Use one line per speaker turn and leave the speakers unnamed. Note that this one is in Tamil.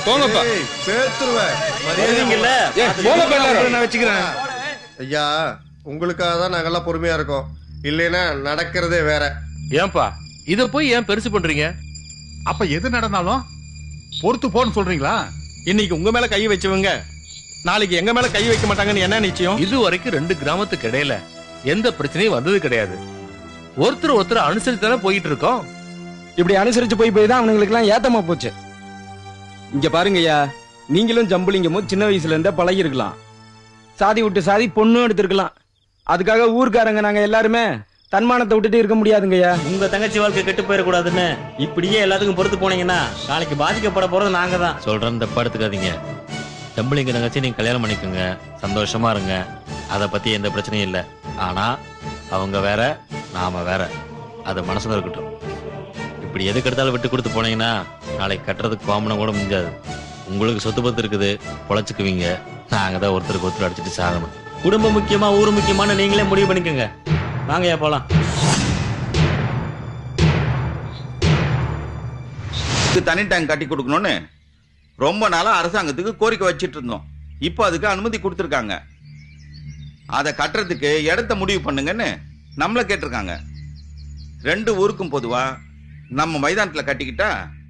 போங்கப்பா
ஏய், பேத்துருவேன்
வருவீங்கல்ல
ஏ போங்கப்பா எல்லாரும்
நான் வச்சுக்கிறேன்
ஐயா உங்களுக்காக தான் நாங்கெல்லாம் பொறுமையா இருக்கோம் இல்லைன்னா நடக்கிறதே வேற
ஏன்பா இத போய் ஏன் பெருசு பண்றீங்க
அப்ப எது நடந்தாலும் பொறுத்து போன்னு சொல்றீங்களா
இன்னைக்கு உங்க மேல கை வச்சவங்க நாளைக்கு எங்க மேல கை வைக்க மாட்டாங்கன்னு என்ன நிச்சயம்
இது வரைக்கும் ரெண்டு கிராமத்துக்கு இடையில எந்த பிரச்சனையும் வந்தது கிடையாது ஒருத்தர் ஒருத்தர் அனுசரித்து தானே போயிட்டு இருக்கோம்
இப்படி அனுசரிச்சு போய் போய் தான் அவனுங்களுக்கு எல்லாம் ஏத்தமா போச்சு இங்க பாருங்கய்யா நீங்களும் ஜம்புலிங்கமும் சின்ன வயசுல இருந்தே பழகி இருக்கலாம் சாதி விட்டு சாதி பொண்ணும் எடுத்திருக்கலாம் அதுக்காக ஊர்க்காரங்க நாங்க எல்லாருமே தன்மானத்தை விட்டுட்டு இருக்க முடியாதுங்கய்யா
உங்க தங்கச்சி வாழ்க்கை கெட்டு போயிடக்கூடாதுன்னு இப்படியே எல்லாத்துக்கும் பொறுத்து போனீங்கன்னா நாளைக்கு பாதிக்கப்பட போறது நாங்க தான்
சொல்றேன் தப்பா எடுத்துக்காதீங்க தம்பிளிங்க தங்கச்சி நீங்க கல்யாணம் பண்ணிக்கோங்க சந்தோஷமா இருங்க அத பத்தி எந்த பிரச்சனையும் இல்ல ஆனா அவங்க வேற நாம வேற அது மனசுல இருக்கட்டும் இப்படி எதுக்கு எடுத்தாலும் விட்டு கொடுத்து போனீங்கன்னா நாளைக்கு கட்டுறதுக்கு கோமனம் கூட முடிஞ்சாது உங்களுக்கு சொத்து பத்து இருக்குது பொழைச்சுக்குவீங்க நாங்க தான் ஒருத்தருக்கு ஒருத்தர் அடிச்சிட்டு சாகணும்
குடும்பம் முக்கியமா ஊர் முக்கியமான்னு நீங்களே முடிவு பண்ணிக்கோங்க வாங்கய்யா போலாம்
இதுக்கு தனி டேங்க் கட்டி கொடுக்கணும்னு ரொம்ப நாளா அரசாங்கத்துக்கு கோரிக்கை வச்சிட்டு இருந்தோம் இப்போ அதுக்கு அனுமதி கொடுத்துருக்காங்க அதை கட்டுறதுக்கு இடத்த முடிவு பண்ணுங்கன்னு நம்மள கேட்டிருக்காங்க ரெண்டு ஊருக்கும் பொதுவா நம்ம மைதானத்துல கட்டிக்கிட்டா